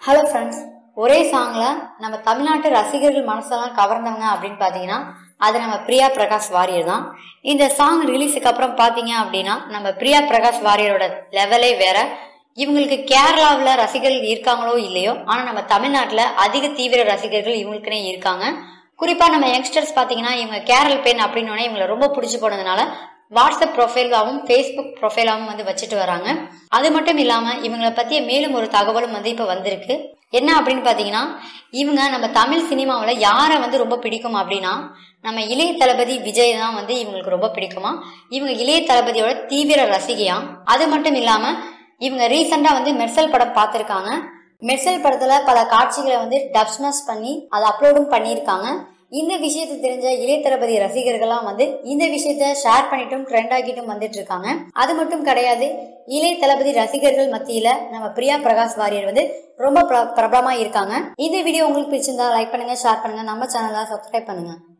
hello friends ஒரே சாங்ல நம்ம தமிழ்நாட்டு ரசிகர்கள் மனசெல்லாம் கவர்ந்தவங்க அப்படின்னு பார்த்தீங்கன்னா அது நம்ம பிரியா பிரகாஷ் வாரியர் தான் இந்த சாங் ரிலீஸுக்கு அப்புறம் பார்த்தீங்க அப்படின்னா நம்ம பிரியா பிரகாஷ் வாரியரோட லெவலே வேற இவங்களுக்கு கேரளாவில் ரசிகர்கள் இருக்காங்களோ இல்லையோ ஆனால் நம்ம தமிழ்நாட்டில் அதிக தீவிர ரசிகர்கள் இவங்களுக்குனே இருக்காங்க குறிப்பாக நம்ம யங்ஸ்டர்ஸ் பார்த்தீங்கன்னா இவங்க கேரள் பெண் அப்படின்னோடனே இவங்களை ரொம்ப பிடிச்சி போனதுனால வாட்ஸ்அப் ப்ரொஃபைலாகவும் ஃபேஸ்புக் ப்ரொஃபைலாகவும் வந்து வச்சுட்டு வராங்க அது மட்டும் இல்லாமல் இவங்களை பற்றிய மேலும் ஒரு தகவலும் வந்து இப்போ வந்திருக்கு என்ன அப்படின்னு பார்த்தீங்கன்னா இவங்க நம்ம தமிழ் சினிமாவில் யாரை வந்து ரொம்ப பிடிக்கும் அப்படின்னா நம்ம இளைய தளபதி விஜய் தான் வந்து இவங்களுக்கு ரொம்ப பிடிக்குமா இவங்க இளைய தளபதியோட தீவிர ரசிகையாம் அது மட்டும் இல்லாமல் இவங்க ரீசெண்டாக வந்து மெர்சல் படம் பார்த்துருக்காங்க மெர்சல் படத்தில் பல காட்சிகளை வந்து டப்ஸ்மஸ் பண்ணி அதை அப்லோடும் பண்ணியிருக்காங்க இந்த விஷயத்தை தெரிஞ்ச இளைய தளபதி ரசிகர்கள்லாம் வந்து இந்த விஷயத்த ஷேர் பண்ணிட்டும் ட்ரெண்ட் ஆகிட்டும் வந்துட்டு இருக்காங்க அது மட்டும் கிடையாது இளைய தளபதி ரசிகர்கள் மத்தியில நம்ம பிரியா பிரகாஷ் வாரியர் வந்து ரொம்ப பிர- பிரபலமா இருக்காங்க இந்த வீடியோ உங்களுக்கு பிடிச்சிருந்தா லைக் பண்ணுங்க ஷேர் பண்ணுங்க நம்ம சேனலை சப்ஸ்கிரைப் பண்ணுங்க